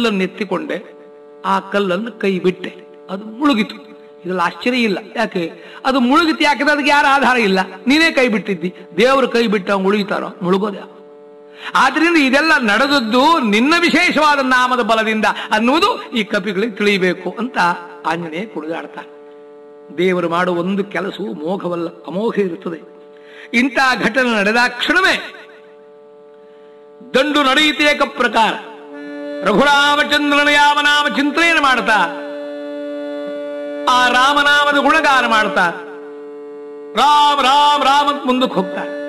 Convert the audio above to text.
ಕಲ್ಲನ್ನು ಎತ್ತಿಕೊಂಡೆ ಆ ಕಲ್ಲನ್ನು ಕೈ ಬಿಟ್ಟೆ ಅದು ಮುಳುಗಿತು ಇದ್ರಲ್ಲಿ ಆಶ್ಚರ್ಯ ಇಲ್ಲ ಯಾಕೆ ಅದು ಮುಳುಗಿತು ಯಾಕೆ ಅದಕ್ಕೆ ಯಾರ ಆಧಾರ ಇಲ್ಲ ನೀನೇ ಕೈ ಬಿಟ್ಟಿದ್ದಿ ದೇವರು ಕೈ ಬಿಟ್ಟ ಮುಳುಗಿತಾರೋ ಮುಳುಗೋದ ಆದ್ರಿಂದ ಇದೆಲ್ಲ ನಡೆದದ್ದು ನಿನ್ನ ವಿಶೇಷವಾದ ನಾಮದ ಬಲದಿಂದ ಅನ್ನುವುದು ಈ ಕಪಿಗಳಿಗೆ ತಿಳಿಯಬೇಕು ಅಂತ ಆಂಜನೇಯ ಕುಡಿದಾಡ್ತಾನೆ ದೇವರು ಮಾಡುವ ಒಂದು ಕೆಲಸವು ಮೋಘವಲ್ಲ ಅಮೋಘ ಇರುತ್ತದೆ ಇಂಥ ಘಟನೆ ನಡೆದ ಕ್ಷಣವೇ ದಂಡು ನಡೆಯುತ್ತೇಕ ಪ್ರಕಾರ ರಘುರಾಮಚಂದ್ರನ ಯಾವ ನಾಮ ಚಿಂತನೆಯನ್ನು ಮಾಡ್ತಾ ಆ ರಾಮನಾಮದ ಗುಣಗಾನ ಮಾಡ್ತಾ ರಾಮ್ ರಾಮ್ ರಾಮ್ ಅಂತ ಮುಂದಕ್ಕೆ ಹೋಗ್ತಾರೆ